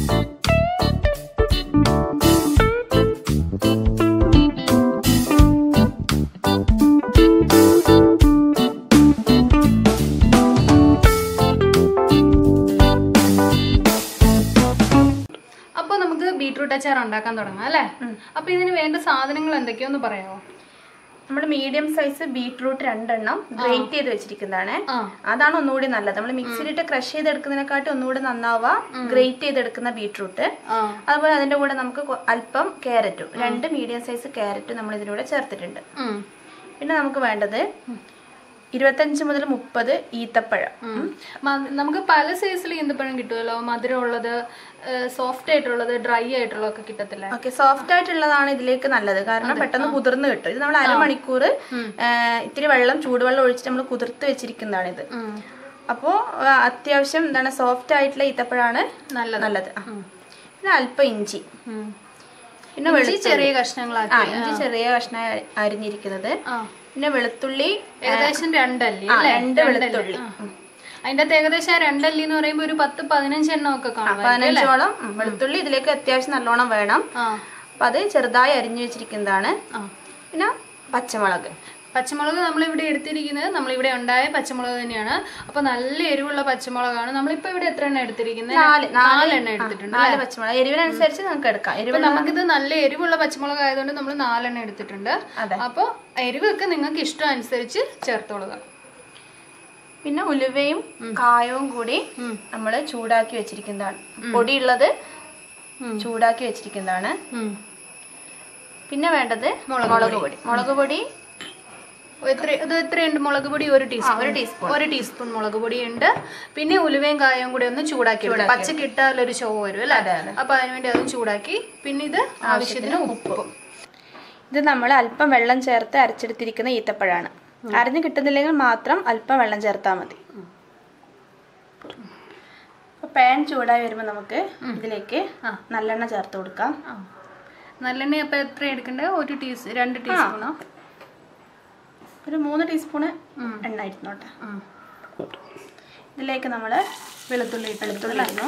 അപ്പോൾ നമുക്ക് ബീട്രൂട്ട് അച്ചാർ ഉണ്ടാക്കാൻ തുടങ്ങാം അല്ലേ അപ്പോൾ ഇതിന് വേണ്ട സാധനങ്ങൾ എന്തൊക്കെയാന്ന് പറയാമോ നമ്മുടെ മീഡിയം സൈസ് ബീട്രൂട്ട് രണ്ടെണ്ണം ഗ്രേറ്റ് ചെയ്ത് വെച്ചിരിക്കുന്നതാണ് ആ. അതാണ് ഒന്നുകൂടി നല്ലത് നമ്മൾ മിക്സിയിലിട്ട് ക്രഷ് ചെയ്തെടുക്കുന്നതിനെക്കാട്ടി ഒന്നുകൂടി നന്നാവുക ഗ്രേറ്റ് ചെയ്തെടുക്കുന്ന ബീട്രൂട്ട് ആ അതുപോലെ അതിന്റെ കൂടെ നമുക്ക് കൊ- അല്പം ക്യാരറ്റും രണ്ട് മീഡിയം സൈസ് ക്യാരറ്റും നമ്മൾ ഇതിലൂടെ ചേർത്തിട്ടുണ്ട് ഉം. പിന്നെ നമുക്ക് വേണ്ടത് ഇരുപത്തഞ്ച് മുതൽ മുപ്പത് ഈത്തപ്പഴം ഉം. മ- നമുക്ക് പല സൈസിൽ ഈന്തപ്പഴം കിട്ടുമല്ലോ മധുരമുള്ളത് സോഫ്റ്റ് ആയിട്ടുള്ളത് ഡ്രൈ ആയിട്ടുള്ളതൊക്കെ കിട്ടത്തില്ല ഓക്കെ സോഫ്റ്റ് ആയിട്ടുള്ളതാണ് ഇതിലേക്ക് നല്ലത് കാരണം പെട്ടെന്ന് കുതിർന്ന് കിട്ടും ഇത് നമ്മൾ അരമണിക്കൂർ ഇത്തിരി വെള്ളം ചൂടുവെള്ളം ഒഴിച്ചിട്ട് നമ്മൾ കുതിർത്ത് വെച്ചിരിക്കുന്നതാണ് ഇത് അപ്പോൾ അത്യാവശ്യം എന്താണ് സോഫ്റ്റ് ആയിട്ടുള്ള ഈത്തപ്പഴമാണ് നല്ലത് നല്ലത് ആ. പിന്നെ അല്പം ഇഞ്ചി പിന്നെ ഇഞ്ചി വെളുത്തുള്ളി. ചെറിയ കഷ്ണങ്ങളാക്കി ആ ഇഞ്ചി ചെറിയ കഷ്ണം അരിഞ്ഞിരിക്കുന്നത് ആ പിന്നെ വെളുത്തുള്ളി ഏകദേശം രണ്ടല്ലി ആ, അല്ലേ രണ്ട് വെളുത്തുള്ളി അതിന്റെ അകത്ത് ഏകദേശം ആ രണ്ടല്ലി എന്ന് പറയുമ്പോൾ ഒരു പത്ത് പതിനഞ്ച് എണ്ണം ഒക്കെ കാണും പതിനഞ്ചോളം ഉം, വെളുത്തുള്ളി ഇതിലേക്ക് അത്യാവശ്യം നല്ലോണം വേണം ആ അപ്പൊ അത് ചെറുതായി അരിഞ്ഞു വെച്ചിരിക്കുന്നതാണ് ആ പിന്നെ പച്ചമുളക് പച്ചമുളക് നമ്മളിവിടെ എടുത്തിരിക്കുന്നത് നമ്മളിവിടെ ഉണ്ടായ പച്ചമുളക് തന്നെയാണ് അപ്പൊ നല്ല എരിവുള്ള പച്ചമുളകാണ് നമ്മളിപ്പോ ഇവിടെ എത്ര എണ്ണം എടുത്തിരിക്കുന്നത് നാല് നാലെണ്ണം എടുത്തിട്ടുണ്ട് നാല് പച്ചമുളക് എരിവിനനുസരിച്ച് നമുക്ക് എടുക്കാം എരിവ് അപ്പൊ നമുക്കിത് നല്ല എരിവുള്ള പച്ചമുളക് ആയതുകൊണ്ട് നമ്മൾ നാലെണ്ണം എടുത്തിട്ടുണ്ട് അതെ. അപ്പൊ എരിവൊക്കെ നിങ്ങൾക്ക് ഇഷ്ടം അനുസരിച്ച് ചേർത്തോളുക പിന്നെ ഉലുവയും കായവും കൂടി നമ്മൾ ചൂടാക്കി വെച്ചിരിക്കുന്നതാണ് പൊടിയുള്ളത് ചൂടാക്കി വെച്ചിരിക്കുന്നതാണ് ഉം. പിന്നെ വേണ്ടത് മുളക് പൊടി മുളക് പൊടി എത്ര ഇത് എത്രയുണ്ട് മുളക് പൊടി ഒരു ടീസ്പൂൺ ഒരു ടീസ്പൂൺ ഒരു ടീസ്പൂൺ മുളക് പൊടി ഉണ്ട് പിന്നെ ഉലുവയും കായവും കൂടി ഒന്ന് ചൂടാക്കി എടുക്കും പച്ചക്ക് ഇട്ടാൽ ഒരു ചുവ വരും അല്ലേ അപ്പൊ അതിനുവേണ്ടി അതും ചൂടാക്കി പിന്നെ ഇത് ആവശ്യത്തിന് ഉപ്പും ഇത് നമ്മൾ അല്പം വെള്ളം ചേർത്ത് അരച്ചെടുത്തിരിക്കുന്ന ഈത്തപ്പഴമാണ് അരഞ്ഞു കിട്ടുന്നില്ലെങ്കിൽ മാത്രം അല്പം വെള്ളം ചേർത്താൽ മതി അപ്പൊ പാൻ ചൂടായി വരുമ്പോൾ നമുക്ക് ഇതിലേക്ക് നല്ലെണ്ണ ചേർത്ത് കൊടുക്കാം ആ. നല്ലെണ്ണ അപ്പൊ എത്ര എടുക്കണ്ടേ ഒരു ടീസ് രണ്ട് ടീസ്പൂണോ ഒരു മൂന്ന് ടീസ്പൂണ് എണ്ണ ഇരുന്നോട്ടെ ഇതിലേക്ക് നമ്മൾ വെളുത്തുള്ളി വെളുത്തുള്ളി ഇടുന്നു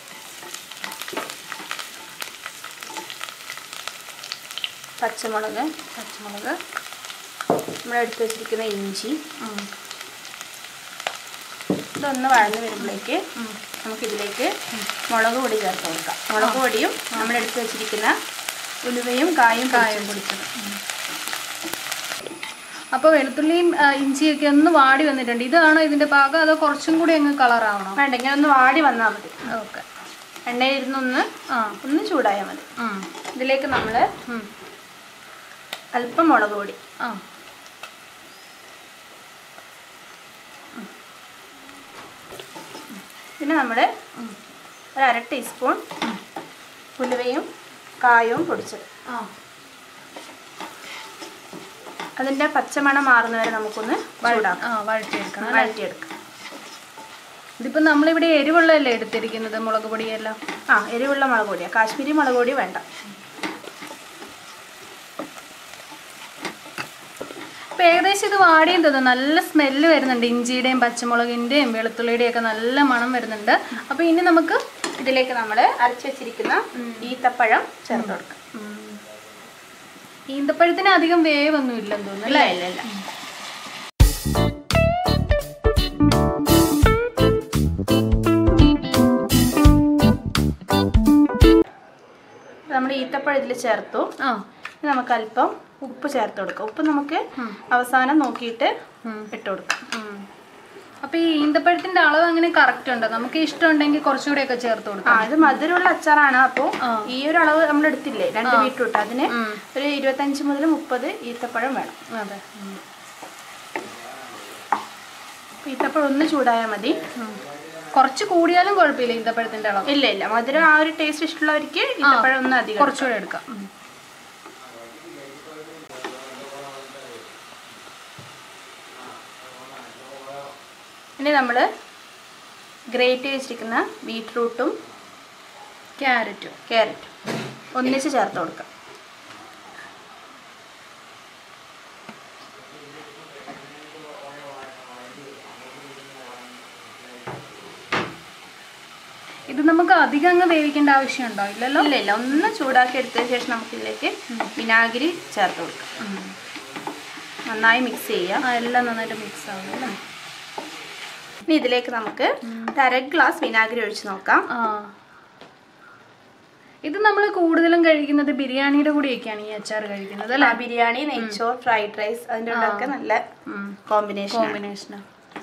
പച്ചമുളക് പച്ചമുളക് നമ്മൾ എടുത്ത് വെച്ചിരിക്കുന്ന ഇഞ്ചി ഇതൊന്ന് വഴന്ന് വരുമ്പോഴേക്ക് നമുക്കിതിലേക്ക് മുളക് പൊടി ചേർത്ത് കൊടുക്കാം മുളക് പൊടിയും നമ്മൾ എടുത്ത് വെച്ചിരിക്കുന്ന ഉലുവയും കായും കായും പൊടിച്ചത് അപ്പൊ വെളുത്തുള്ളിയും ആ, ഇഞ്ചിയൊക്കെ ഒന്ന് വാടി വന്നിട്ടുണ്ട് ഇതാണോ ഇതിന്റെ പാകം അതോ കുറച്ചും കൂടി അങ്ങ് കളർ ആവണോ വേണ്ട ഇങ്ങനെ ഒന്ന് വാടി വന്നാൽ മതി ഓക്കെ എണ്ണയിരുന്നൊന്ന് ആ ഒന്ന് ചൂടായാൽ മതി ഉം. ഇതിലേക്ക് നമ്മൾ ഉം. അല്പം മുളക് പൊടി ആ പിന്നെ നമ്മൾ ഒരു അര ടീസ്പൂൺ ഉലുവയും കായവും പൊടിച്ചത് ആ അതിൻ്റെ പച്ചമണം മാറുന്നവരെ നമുക്കൊന്ന് ചൂടാക്കാം ആ വഴറ്റിയെടുക്കണം വഴറ്റിയെടുക്കാം ഇതിപ്പോ നമ്മളിവിടെ എരിവുള്ളതല്ലേ എടുത്തിരിക്കുന്നത് മുളക് പൊടിയെല്ലാം ആ എരിവുള്ള മുളക് പൊടിയാണ് കാശ്മീരി മുളക് പൊടി വേണ്ട അപ്പൊ ഏകദേശം ഇത് വാടിയും തോന്നുന്നു നല്ല സ്മെല്ല് വരുന്നുണ്ട് ഇഞ്ചിയുടെയും പച്ചമുളകിന്റെയും വെളുത്തുള്ളിയുടെയും ഒക്കെ നല്ല മണം വരുന്നുണ്ട് അപ്പൊ ഇനി നമുക്ക് ഇതിലേക്ക് നമ്മൾ അരച്ച് വെച്ചിരിക്കുന്ന ഈത്തപ്പഴം ചേർത്ത് കൊടുക്കാം ഈന്തപ്പഴത്തിന് അധികം വേവൊന്നും ഇല്ലെന്ന് തോന്നുന്നു ഇല്ല അല്ലേ ഇല്ല ഇല്ല നമ്മൾ ഈത്തപ്പഴം ഇതിൽ ചേർത്തു ആ ഇനി നമുക്ക് അല്പം ഉപ്പ് ചേർത്ത് കൊടുക്കാം ഉപ്പ് നമുക്ക് അവസാനം നോക്കിയിട്ട് ഇട്ട് കൊടുക്കാം ഉം. അപ്പൊ ഈ ഈന്തപ്പഴത്തിന്റെ അളവ് അങ്ങനെ കറക്റ്റ് ഉണ്ടോ നമുക്ക് ഇഷ്ടമുണ്ടെങ്കിൽ കുറച്ചുകൂടി ഒക്കെ ചേർത്ത് ആ കൊടുക്കാം ഇത് മധുരമുള്ള അച്ചാറാണ് അപ്പോൾ ഈ ഒരു അളവ് നമ്മൾ എടുത്തില്ലേ രണ്ട് ബീട്രൂട്ട് അതിന് ഒരു ഇരുപത്തഞ്ച് മുതൽ മുപ്പത് ഈത്തപ്പഴം വേണം അതെ അപ്പൊ ഈത്തപ്പഴം ഒന്ന് ചൂടായാൽ മതി കുറച്ച് കൂടിയാലും കുഴപ്പമില്ല ഈന്തപ്പഴത്തിന്റെ അളവ് ഇല്ല ഇല്ല മധുരം ആ ഒരു ടേസ്റ്റ് ഇഷ്ടമുള്ളവർക്ക് ഈത്തപ്പഴം ഒന്ന് അധികം കുറച്ചുകൂടെ എടുക്കാം ഉം. ഇനി നമ്മൾ ഗ്രേറ്റ് ചെയ്ത് വെച്ചിരിക്കുന്ന ബീട്രൂട്ടും ക്യാരറ്റും ക്യാരറ്റും ഒന്നിച്ച് ചേർത്ത് കൊടുക്കാം ഇത് ഇത് നമുക്ക് അധികം അങ്ങ് വേവിക്കേണ്ട ആവശ്യമുണ്ടോ ഇല്ലല്ലോ ഇല്ല ഇല്ല ഒന്ന് ചൂടാക്കി എടുത്തതിന് ശേഷം നമുക്ക് ഇതിലേക്ക് വിനാഗിരി ചേർത്ത് കൊടുക്കാം നന്നായി മിക്സ് ചെയ്യാം ആ എല്ലാം നന്നായിട്ട് മിക്സ് ആവും അല്ലേ ഇനി ഇതിലേക്ക് നമുക്ക് ഒരു അര ഗ്ലാസ് വിനാഗിരി ഒഴിച്ച് നോക്കാം ആ ഇത് നമ്മൾ കൂടുതലും കഴിക്കുന്നത് ബിരിയാണിയുടെ കൂടെയൊക്കെയാണ് ഈ അച്ചാർ കഴിക്കുന്നത് അല്ലേ ആ, ബിരിയാണി നെയ്ച്ചോർ ഫ്രൈഡ് റൈസ് അതിൻ്റെ കൂടെയൊക്കെ നല്ല കോമ്പിനേഷൻ കോമ്പിനേഷനാണ്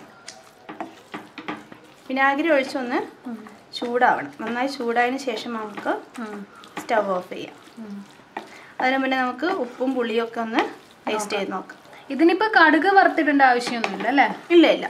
വിനാഗിരി ഒഴിച്ചൊന്ന് ചൂടാവണം നന്നായി ചൂടായതിന് ശേഷം നമുക്ക് സ്റ്റവ് ഓഫ് ചെയ്യാം അതിന് മുന്നേ നമുക്ക് ഉപ്പും പുളിയും ഒക്കെ ഒന്ന് ടേസ്റ്റ് ചെയ്ത് നോക്കാം ഇതിനിപ്പോ കടുക് വറുത്തിടേണ്ട ആവശ്യമൊന്നുമില്ല അല്ലേ ഇല്ല ഇല്ല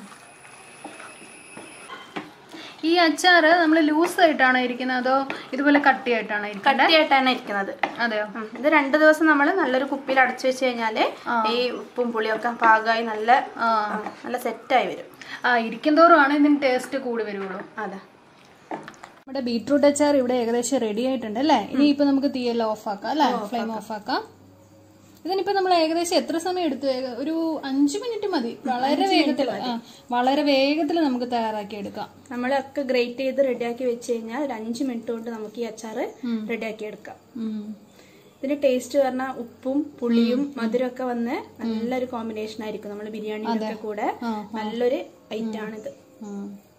ഈ അച്ചാർ നമ്മൾ ലൂസ് ആയിട്ടാണോ ഇരിക്കുന്നത് അതോ ഇതുപോലെ കട്ടിയായിട്ടാണോ ഇരിക്കുന്നത് കട്ടിയായിട്ടാണ് ഇരിക്കുന്നത് അതെയോ ഉം. ഇത് രണ്ട് ദിവസം നമ്മൾ നല്ലൊരു കുപ്പിയിൽ അടച്ചു വെച്ച് കഴിഞ്ഞാല് ഈ ഉപ്പും പുളിയൊക്കെ പാകമായി നല്ല ആ ആ, നല്ല സെറ്റായി വരും ആ ഇരിക്കും തോറുമാണ് ഇതിന് ടേസ്റ്റ് കൂടി വരുള്ളൂ അതെ നമ്മുടെ ബീട്രൂട്ട് അച്ചാർ ഇവിടെ ഏകദേശം റെഡി ആയിട്ടുണ്ട് അല്ലേ ഇനി ഇപ്പൊ നമുക്ക് തീയെല്ലാം ഓഫ് ആക്കാം അല്ലേ ഫ്ലെയിം ഓഫ് ആക്കാം ഇതിനിപ്പോ നമ്മൾ ഏകദേശം എത്ര സമയം എടുത്തു ഏക- ഒരു അഞ്ചു മിനിറ്റ് മതി വളരെ വേഗത്തിൽ ആ വളരെ വേഗത്തിൽ നമുക്ക് തയ്യാറാക്കി എടുക്കാം നമ്മളൊക്കെ ഗ്രേറ്റ് ചെയ്ത് റെഡിയാക്കി വെച്ച് കഴിഞ്ഞാൽ ഒരു അഞ്ച് മിനിറ്റ് കൊണ്ട് നമുക്ക് ഈ അച്ചാറ് റെഡിയാക്കി എടുക്കാം ഇതിന്റെ ടേസ്റ്റ് പറഞ്ഞാൽ ഉപ്പും പുളിയും മധുരമൊക്കെ വന്ന് നല്ലൊരു കോമ്പിനേഷൻ ആയിരിക്കും നമ്മൾ ബിരിയാണിയുടെ കൂടെ നല്ലൊരു ഐറ്റം ആണിത് ഉം.